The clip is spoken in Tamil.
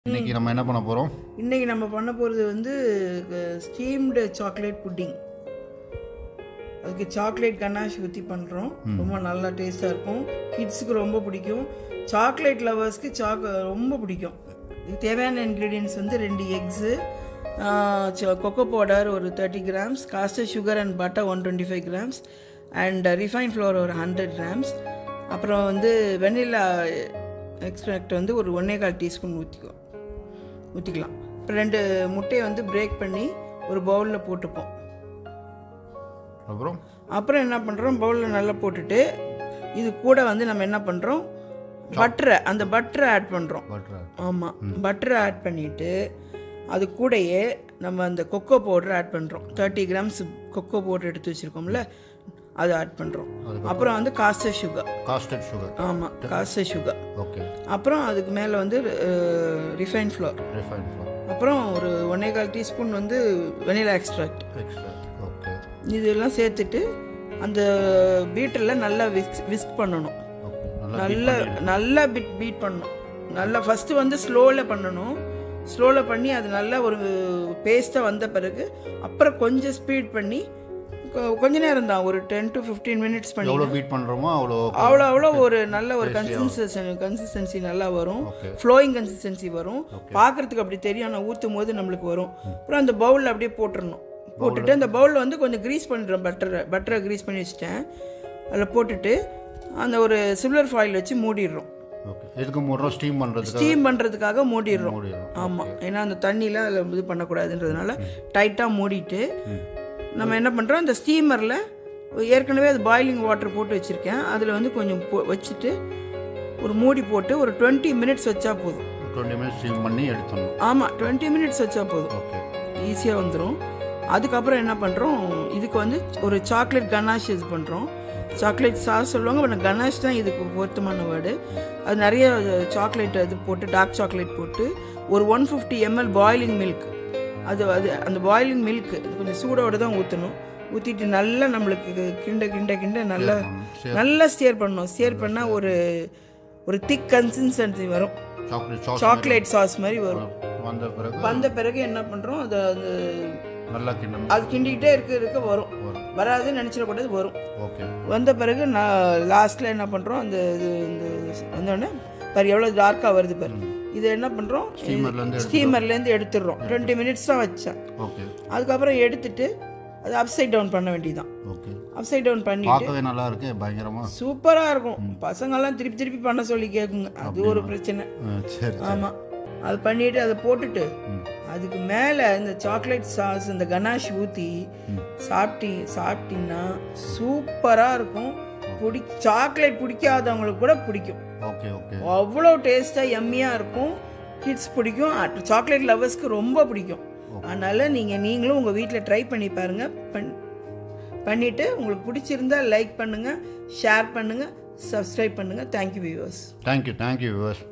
இன்னைக்கு நம்ம என்ன பண்ண போகிறோம் இன்றைக்கி நம்ம பண்ண போகிறது வந்து ஸ்டீம்டு சாக்லேட் புட்டிங் அதுக்கு சாக்லேட் கண்ணாஷ் ஊற்றி பண்ணுறோம் ரொம்ப நல்லா டேஸ்ட்டாக இருக்கும் கிட்ஸுக்கு ரொம்ப பிடிக்கும் சாக்லேட் லவர்ஸ்க்கு சாக் ரொம்ப பிடிக்கும் இதுக்கு தேவையான இன்க்ரீடியன்ஸ் வந்து ரெண்டு எக்ஸு கொக்கோ பவுடர் ஒரு thirty grams caster sugar and butter one twenty five grams and refine flour ஒரு ஹண்ட்ரட் கிராம்ஸ் அப்புறம் வந்து வெண்ணிலா எக்ஸ்ட்ராக்ட் வந்து ஒரு ஒன்றே கால் டீஸ்பூன் ஊற்றிக்கோ ஊற்றிக்கலாம் இப்போ ரெண்டு முட்டையை வந்து பிரேக் பண்ணி ஒரு பவுலில் போட்டுப்போம் அப்புறம் அப்புறம் என்ன பண்ணுறோம் பவுலில் நல்லா போட்டுட்டு இது கூட வந்து நம்ம என்ன பண்ணுறோம் பட்டரை அந்த பட்டரை ஆட் பண்ணுறோம் பட்டர் ஆமாம் பட்டரை ஆட் பண்ணிவிட்டு அது கூடயே நம்ம அந்த கொக்கோ பவுடர் ஆட் பண்ணுறோம் தேர்ட்டி கிராம்ஸ் கொக்கோ பவுடர் எடுத்து வச்சுருக்கோம்ல அதை ஆட் பண்ணுறோம் அப்புறம் வந்து காஸ்டர் சுகர் காஸ்டட் சுகர் ஆமாம் காஸ்டர் சுகர் ஓகே அப்புறம் அதுக்கு மேலே வந்து ரிஃபைன் ஃப்ளோர் ரிஃபைன் அப்புறம் ஒரு ஒன்றே கால் டீஸ்பூன் வந்து வெனிலா எக்ஸ்ட்ராக்ட் எக்ஸ்ட்ரா ஓகே இதெல்லாம் சேர்த்துட்டு அந்த பீட்டரில் நல்லா விஸ்க் விஸ்க் பண்ணணும் ஓகே நல்லா நல்லா நல்லா பீட் பீட் பண்ணணும் நல்லா ஃபஸ்ட்டு வந்து ஸ்லோவில் பண்ணணும் ஸ்லோவில் பண்ணி அது நல்லா ஒரு பேஸ்ட்டாக வந்த பிறகு அப்புறம் கொஞ்சம் ஸ்பீட் பண்ணி கொ- கொஞ்ச நேரம் தான் ஒரு டென் டு ஃபிஃப்டீன் மினிட்ஸ் பண்ணி எவ்வளோ பீட் பண்ணுறோமோ அவ்வளோ அவ்வளோ அவ்வளோ ஒரு நல்ல ஒரு கன்சிஸ்டன்சி கன்சிஸ்டன்சி நல்லா வரும் Okay. ஃப்ளோயிங் கன்சிஸ்டன்சி வரும் பார்க்கறதுக்கு அப்படி தெரியும் ஆனால் ஊற்றும் போது நம்மளுக்கு வரும் அப்புறம் அந்த பவுலில் அப்படியே போட்டுறணும் போட்டுட்டு அந்த பவுலில் வந்து கொஞ்சம் க்ரீஸ் பண்ணிடுறோம் பட்டரை பட்டரை க்ரீஸ் பண்ணி வச்சுட்டேன் அதில் போட்டுட்டு அந்த ஒரு சில்வர் ஃபாயில் வச்சு மூடிடுறோம் ஓகே எதுக்கு மூடுறோம் ஸ்டீம் பண்ணுறதுக்கு ஸ்டீம் பண்ணுறதுக்காக மூடிடுறோம் மூடிடும் ஆமாம் ஏன்னா அந்த தண்ணியில் அதில் இது பண்ணக்கூடாதுன்றதுனால டைட்டாக மூடிட்டு நம்ம என்ன பண்ணுறோம் இந்த ஸ்டீமரில் ஏற்கனவே அது பாயிலிங் வாட்டர் போட்டு வச்சுருக்கேன் அதில் வந்து கொஞ்சம் போ வச்சுட்டு ஒரு மூடி போட்டு ஒரு டுவெண்ட்டி மினிட்ஸ் வச்சா போதும் டுவெண்ட்டி மினிட்ஸ் ஸ்டீம் பண்ணி எடுத்துடணும் ஆமாம் டுவெண்ட்டி மினிட்ஸ் வச்சா போதும் ஓகே ஈஸியாக வந்துடும் அதுக்கப்புறம் என்ன பண்ணுறோம் இதுக்கு வந்து ஒரு சாக்லேட் கனாஷ் இது பண்ணுறோம் சாக்லேட் சாஸ் சொல்லுவாங்க பட் கனாஷ் தான் இதுக்கு பொருத்தமான வேர்டு அது நிறைய சாக்லேட் அது போட்டு டார்க் சாக்லேட் போட்டு ஒரு one fifty ml boiling milk அது அது அந்த பாயிலிங் மில்க் கொஞ்சம் சூடோட தான் ஊற்றணும் ஊற்றிட்டு நல்லா நம்மளுக்கு கிண்ட கிண்ட கிண்ட நல்லா சரி நல்லா ஸ்டியர் பண்ணணும் ஸ்டியர் பண்ணால் ஒரு ஒரு திக் கன்சிஸ்டன்சி வரும் சாக்லேட் சாஸ் சாக்லேட் சாஸ் மாதிரி வரும் வந்த பிறகு வந்த பிறகு என்ன பண்ணுறோம் அது அது நல்லா கிண்டணும் அது கிண்டிக்கிட்டே இருக்க இருக்க வரும் வரும் வராதுன்னு நினச்சிடக்கூடாது வரும் ஓகே வந்த பிறகு நான் லாஸ்ட்டில் என்ன பண்ணுறோம் அந்த இது இந்த வந்தோடனே பாரு எவ்வளோ டார்க்காக வருது பாரு இதை என்ன பண்ணுறோம் ஸ்டீமர்லேருந்து ஸ்டீமர்லேருந்து எடுத்துடுறோம் டுவெண்ட்டி மினிட்ஸ் தான் வச்சேன் ஓகே அதுக்கப்புறம் எடுத்துட்டு அது அப்சைட் டவுன் பண்ண வேண்டியதுதான் ஓகே அப்சைட் டவுன் பண்ணி பார்க்கவே நல்லா இருக்கு பயங்கரமா சூப்பராக இருக்கும் பசங்கெல்லாம் திருப்பி திருப்பி பண்ண சொல்லி கேட்குங்க அது ஒரு பிரச்சனை ஆ, சரி ஆமாம் அது பண்ணிட்டு அதை போட்டுட்டு ம். அதுக்கு மேலே இந்த சாக்லேட் சாஸ் இந்த கனாஷ் ஊற்றி சாப்பிட்டி சாப்பிட்டீங்கன்னா சூப்பராக இருக்கும் பிடி சாக்லேட் பிடிக்காதவங்களுக்கு கூட பிடிக்கும் ஓகே ஓகே அவ்வளோ டேஸ்ட்டாக எம்மியாக இருக்கும் கிட்ஸ் பிடிக்கும் சாக்லேட் லவர்ஸ்க்கு ரொம்ப பிடிக்கும் அதனால் நீங்கள் நீங்களும் உங்கள் வீட்டில் ட்ரை பண்ணி பாருங்கள் பண் பண்ணிவிட்டு உங்களுக்கு பிடிச்சிருந்தா லைக் பண்ணுங்கள் ஷேர் பண்ணுங்கள் சப்ஸ்கிரைப் பண்ணுங்கள் thank you viewers thank you thank you viewers